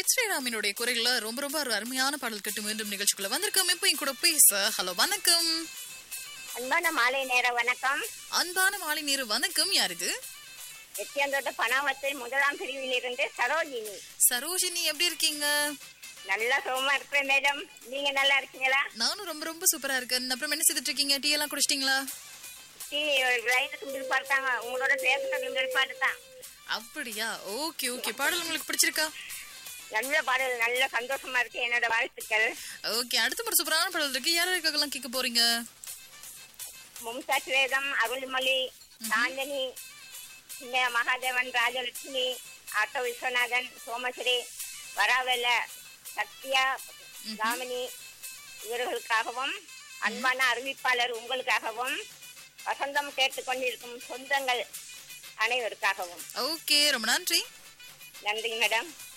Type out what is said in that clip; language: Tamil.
சித் ஸ்ரீராமினுடைய குரல்ல ரொம்ப ரொம்ப ஒரு அருமையான பாடல் கட்டு மீண்டும் நிகழ்ச்சிக்குள்ள வந்திருக்கோம் இப்போ என் கூட பேச ஹலோ வணக்கம் அன்பான மாலை நேர வணக்கம் அன்பான மாலை நீர் வணக்கம் யார் இது எத்தியந்தோட்ட பணாவத்தை முதலாம் பிரிவில் இருந்து சரோஜினி சரோஜினி எப்படி இருக்கீங்க நல்லா சுகமா இருக்கிறேன் மேடம் நீங்க நல்லா இருக்கீங்களா நானும் ரொம்ப ரொம்ப சூப்பரா இருக்கேன் அப்புறம் என்ன செய்துட்டு இருக்கீங்க டீ எல்லாம் குடிச்சிட்டீங்களா டீ லைனுக்கு விருப்பாடுத்தாங்க உங்களோட பேசுறது விருப்பாடு தான் அப்படியா ஓகே ஓகே பாடல் உங்களுக்கு பிடிச்சிருக்கா நல்ல பாடல் நல்ல சந்தோஷமா இருக்கு என்னோட வாழ்த்துக்கள் ஓகே அடுத்த ஒரு சூப்பரான பாடல் இருக்கு யாருக்கெல்லாம் கேட்க போறீங்க மும்தாஜ் வேதம் அருள்மொழி சாந்தனி சின்ன மகாதேவன் ராஜலட்சுமி ஆட்டோ விஸ்வநாதன் சோமஸ்ரீ வராவெல சத்யா தாமினி இவர்களுக்காகவும் அன்பான அறிவிப்பாளர் உங்களுக்காகவும் வசந்தம் கேட்டுக்கொண்டிருக்கும் சொந்தங்கள் அனைவருக்காகவும் ஓகே ரொம்ப நன்றி நன்றி மேடம்